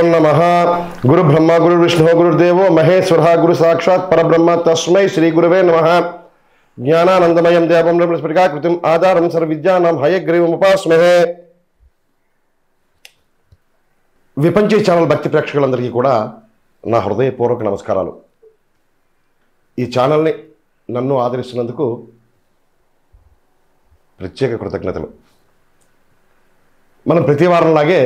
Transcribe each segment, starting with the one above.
నమ గురు బ్రహ్మ గురు విష్ణు గురుదేవో మహేశ్వర గురు సాక్షాత్ పరబ్రహ్మ తస్మై శ్రీ గురువే నమ జ్ఞానానందమయం దేవం స్ఫటికాకృతిం ఆధారం సర్విద్యానాం హయగ్రీవం ఉపాస్మహే విపంచీ ఛానల్ భక్తి ప్రేక్షకులందరికీ కూడా నా హృదయపూర్వక నమస్కారాలు ఈ ఛానల్ని నన్ను ఆదరిస్తున్నందుకు ప్రత్యేక కృతజ్ఞతలు మనం ప్రతి వారంలాగే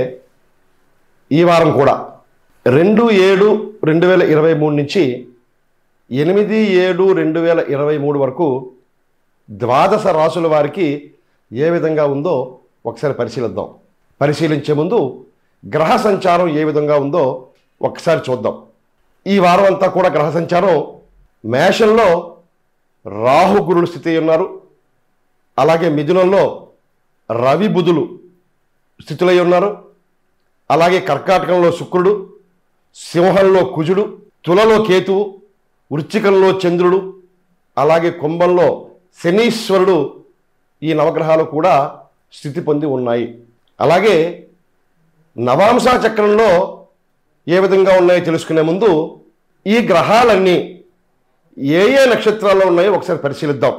ఈ వారం కూడా రెండు ఏడు రెండు వేల ఇరవై మూడు నుంచి ఎనిమిది ఏడు రెండు వేల ఇరవై మూడు వరకు ద్వాదశ రాసుల వారికి ఏ విధంగా ఉందో ఒకసారి పరిశీలిద్దాం పరిశీలించే ముందు గ్రహ సంచారం ఏ విధంగా ఉందో ఒకసారి చూద్దాం ఈ వారం అంతా కూడా గ్రహ సంచారం మేషంలో రాహు గురుడు స్థితి ఉన్నారు అలాగే మిథునంలో రవి బుధులు స్థితులై ఉన్నారు అలాగే కర్కాటకంలో శుక్రుడు సింహంలో కుజుడు తులలో కేతువు వృచ్చికంలో చంద్రుడు అలాగే కుంభంలో శనీశ్వరుడు ఈ నవగ్రహాలు కూడా స్థితి పొంది ఉన్నాయి అలాగే నవాంశ చక్రంలో ఏ విధంగా ఉన్నాయో తెలుసుకునే ముందు ఈ గ్రహాలన్నీ ఏ ఏ నక్షత్రాల్లో ఉన్నాయో ఒకసారి పరిశీలిద్దాం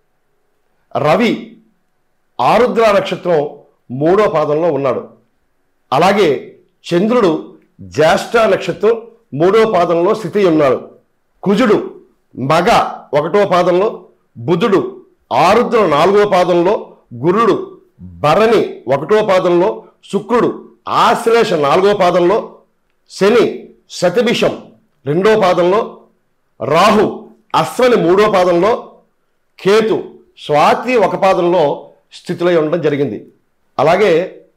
రవి ఆరుద్ర నక్షత్రం మూడో పాదంలో ఉన్నాడు అలాగే చంద్రుడు జ్యేష్ఠ నక్షత్రం మూడో పాదంలో స్థితి ఉన్నాడు కుజుడు మగ ఒకటో పాదంలో బుధుడు ఆరుద్ర నాలుగో పాదంలో గురుడు భరణి ఒకటో పాదంలో శుక్రుడు ఆశ్లేష నాలుగో పాదంలో శని శతభిషం రెండో పాదంలో రాహు అశ్వని మూడో పాదంలో కేతు స్వాతి ఒక పాదంలో స్థితిలో ఉండడం జరిగింది అలాగే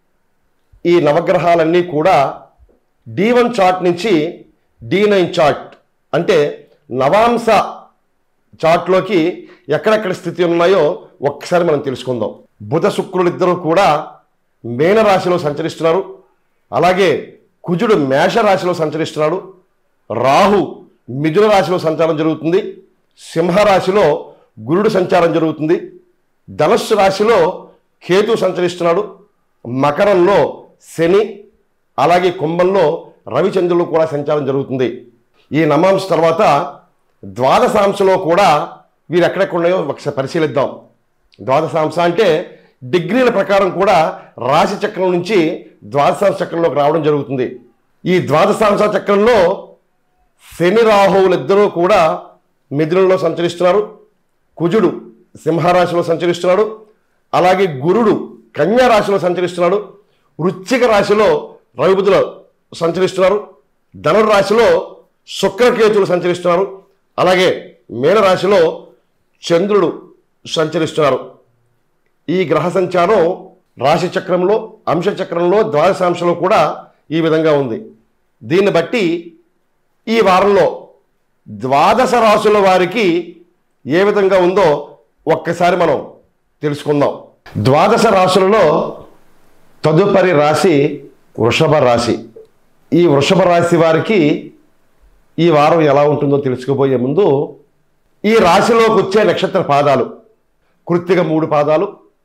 ఈ నవగ్రహాలన్నీ కూడా డి వన్ చార్ట్ నుంచి డి నైన్ చార్ట్ అంటే నవాంశ చార్ట్లోకి ఎక్కడెక్కడ స్థితి ఉన్నాయో ఒక్కసారి మనం తెలుసుకుందాం బుధ శుక్రులు ఇద్దరు కూడా మేనరాశిలో సంచరిస్తున్నారు అలాగే కుజుడు మేష రాశిలో సంచరిస్తున్నాడు రాహు మిథున రాశిలో సంచారం జరుగుతుంది సింహరాశిలో గురుడు సంచారం జరుగుతుంది ధనుస్సు రాశిలో కేతు సంచరిస్తున్నాడు మకరంలో శని అలాగే కుంభంలో రవిచంద్రులు కూడా సంచారం జరుగుతుంది ఈ నమాంశ తర్వాత ద్వాదశాంశలో కూడా వీరు ఎక్కడెక్కడ ఉన్నాయో ఒకసారి పరిశీలిద్దాం ద్వాదశాంశ అంటే డిగ్రీల ప్రకారం కూడా రాశి చక్రం నుంచి ద్వాదశాంశ చక్రంలోకి రావడం జరుగుతుంది ఈ ద్వాదశాంశ చక్రంలో శని రాహువులు ఇద్దరూ కూడా మిథునంలో సంచరిస్తున్నారు కుజుడు సింహరాశిలో సంచరిస్తున్నాడు అలాగే గురుడు కన్యా రాశిలో సంచరిస్తున్నాడు వృశ్చిక రాశిలో రవిబుధులు సంచరిస్తున్నారు ధనుర్రాశిలో శుక్రకేతులు సంచరిస్తున్నారు అలాగే మీనరాశిలో చంద్రుడు సంచరిస్తున్నారు ఈ గ్రహ సంచారం రాశి చక్రంలో అంశ చక్రంలో ద్వాదశాంశంలో కూడా ఈ విధంగా ఉంది దీన్ని బట్టి ఈ వారంలో ద్వాదశ రాశుల వారికి ఏ విధంగా ఉందో ఒక్కసారి మనం తెలుసుకుందాం ద్వాదశ రాశులలో తదుపరి రాశి వృషభ రాశి ఈ వృషభ రాశి వారికి ఈ వారం ఎలా ఉంటుందో తెలుసుకోబోయే ముందు ఈ రాశిలోకి వచ్చే నక్షత్ర పాదాలు కృత్తిక మూడు పాదాలు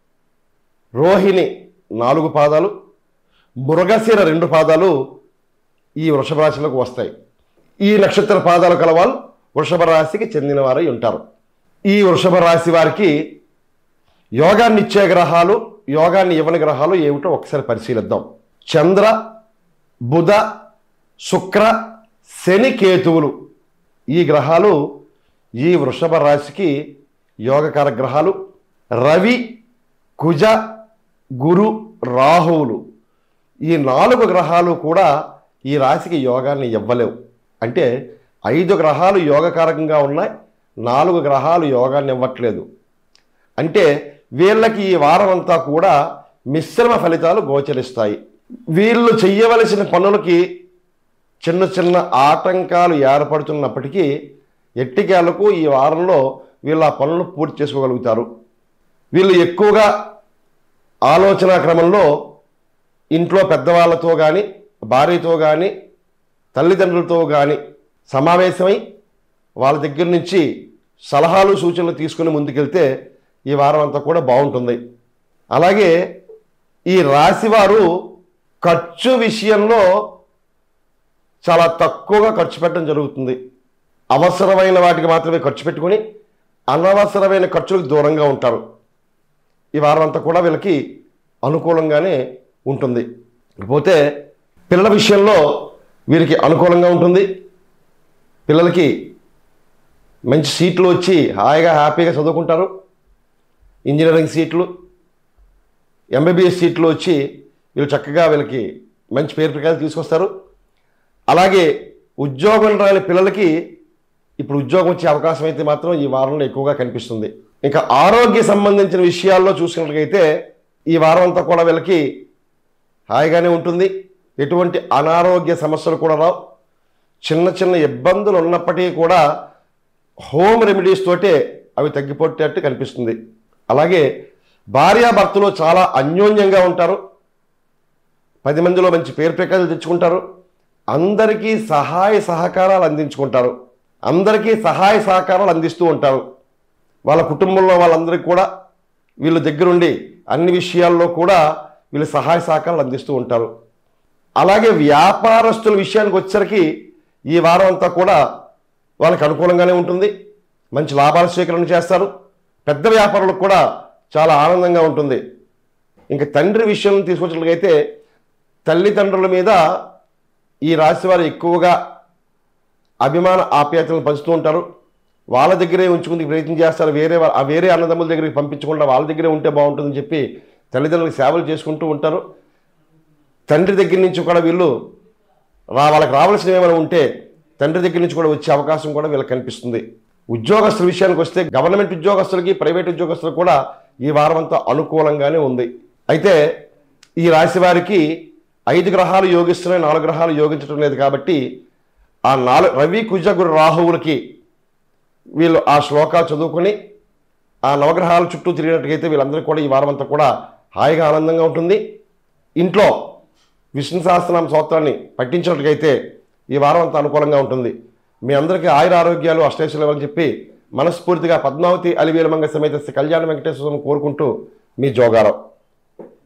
రోహిణి నాలుగు పాదాలు మృగశిర రెండు పాదాలు ఈ వృషభ రాశిలోకి వస్తాయి ఈ నక్షత్ర పాదాలు కలవాళ్ళు వృషభ రాశికి చెందిన వారై ఉంటారు ఈ వృషభ రాశి వారికి యోగాన్ని ఇచ్చే గ్రహాలు యోగాన్ని ఇవ్వని గ్రహాలు ఏమిటో ఒకసారి పరిశీలిద్దాం చంద్ర బుధ శుక్ర శని కేతువులు ఈ గ్రహాలు ఈ వృషభ రాశికి యోగకార గ్రహాలు రవి కుజ గురు రాహువులు ఈ నాలుగు గ్రహాలు కూడా ఈ రాశికి యోగాన్ని ఇవ్వలేవు అంటే ఐదు గ్రహాలు యోగకారకంగా ఉన్నాయి నాలుగు గ్రహాలు యోగాన్ని ఇవ్వట్లేదు అంటే వీళ్ళకి ఈ వారం అంతా కూడా మిశ్రమ ఫలితాలు గోచరిస్తాయి వీళ్ళు చెయ్యవలసిన పనులకి చిన్న చిన్న ఆటంకాలు ఏర్పడుతున్నప్పటికీ ఎట్టికేళ్లకు ఈ వారంలో వీళ్ళు ఆ పనులు పూర్తి చేసుకోగలుగుతారు వీళ్ళు ఎక్కువగా ఆలోచన క్రమంలో ఇంట్లో పెద్దవాళ్ళతో కానీ భార్యతో కానీ తల్లిదండ్రులతో కానీ సమావేశమై వాళ్ళ దగ్గర నుంచి సలహాలు సూచనలు తీసుకుని ముందుకెళ్తే ఈ వారం అంతా కూడా బాగుంటుంది అలాగే ఈ రాశివారు ఖర్చు విషయంలో చాలా తక్కువగా ఖర్చు పెట్టడం జరుగుతుంది అవసరమైన వాటికి మాత్రమే ఖర్చు పెట్టుకొని అనవసరమైన ఖర్చులకు దూరంగా ఉంటారు ఈ వారం అంతా కూడా వీళ్ళకి అనుకూలంగానే ఉంటుంది ఇకపోతే పిల్లల విషయంలో వీరికి అనుకూలంగా ఉంటుంది పిల్లలకి మంచి సీట్లు వచ్చి హాయిగా హ్యాపీగా చదువుకుంటారు ఇంజనీరింగ్ సీట్లు ఎంబీబీఎస్ సీట్లు వచ్చి వీళ్ళు చక్కగా వీళ్ళకి మంచి పేరు ప్రకారం తీసుకొస్తారు అలాగే ఉద్యోగం రాని పిల్లలకి ఇప్పుడు ఉద్యోగం వచ్చే అవకాశం అయితే మాత్రం ఈ వారంలో ఎక్కువగా కనిపిస్తుంది ఇంకా ఆరోగ్య సంబంధించిన విషయాల్లో చూసినట్లయితే ఈ వారం అంతా కూడా వీళ్ళకి హాయిగానే ఉంటుంది ఎటువంటి అనారోగ్య సమస్యలు కూడా రావు చిన్న చిన్న ఇబ్బందులు ఉన్నప్పటికీ కూడా హోమ్ రెమెడీస్ తోటే అవి తగ్గిపోయేటట్టు కనిపిస్తుంది అలాగే భార్యాభర్తలు చాలా అన్యోన్యంగా ఉంటారు పది మందిలో మంచి పేరు ప్రకారాలు తెచ్చుకుంటారు అందరికీ సహాయ సహకారాలు అందించుకుంటారు అందరికీ సహాయ సహకారాలు అందిస్తూ ఉంటారు వాళ్ళ కుటుంబంలో వాళ్ళందరికీ కూడా వీళ్ళ దగ్గరుండి అన్ని విషయాల్లో కూడా వీళ్ళు సహాయ సహకారాలు అందిస్తూ ఉంటారు అలాగే వ్యాపారస్తుల విషయానికి వచ్చేసరికి ఈ వారం అంతా కూడా వాళ్ళకి అనుకూలంగానే ఉంటుంది మంచి లాభాల స్వీకరణ చేస్తారు పెద్ద వ్యాపారులకు కూడా చాలా ఆనందంగా ఉంటుంది ఇంకా తండ్రి విషయం తీసుకొచ్చినట్లయితే తల్లిదండ్రుల మీద ఈ రాశి వారు ఎక్కువగా అభిమాన ఆప్యాయతలను పంచుతూ ఉంటారు వాళ్ళ దగ్గరే ఉంచుకుందుకు ప్రయత్నం చేస్తారు వేరే వా- ఆ వేరే అన్నదమ్ముల దగ్గరికి పంపించకుండా వాళ్ళ దగ్గరే ఉంటే బాగుంటుందని చెప్పి తల్లిదండ్రులకు సేవలు చేసుకుంటూ ఉంటారు తండ్రి దగ్గర నుంచి కూడా వీళ్ళు రా వాళ్ళకి రావాల్సినవి ఏమైనా ఉంటే తండ్రి దగ్గర నుంచి కూడా వచ్చే అవకాశం కూడా వీళ్ళకి కనిపిస్తుంది ఉద్యోగస్తుల విషయానికి వస్తే గవర్నమెంట్ ఉద్యోగస్తులకి ప్రైవేట్ ఉద్యోగస్తులకు కూడా ఈ వారం అంతా అనుకూలంగానే ఉంది అయితే ఈ రాశి వారికి ఐదు గ్రహాలు యోగిస్తున్నాయి నాలుగు గ్రహాలు యోగించడం లేదు కాబట్టి ఆ నాలుగు రవి కుజ గురు రాహువులకి వీళ్ళు ఆ శ్లోకాలు చదువుకొని ఆ నవగ్రహాల చుట్టూ తిరిగినట్టుగైతే వీళ్ళందరికీ కూడా ఈ వారం అంతా కూడా హాయిగా ఆనందంగా ఉంటుంది ఇంట్లో విష్ణు సహస్రనామ స్తోత్రాన్ని పఠించినట్టుగైతే ఈ వారం అంతా అనుకూలంగా ఉంటుంది మీ అందరికీ ఆయుర ఆరోగ్యాలు అష్టైశ్వర్యాలు అని చెప్పి మనస్ఫూర్తిగా పద్మావతి అలివేలమంగ సమేత శ్రీ కళ్యాణ వెంకటేశ్వర స్వామిని కోరుకుంటూ మీ జోగారావు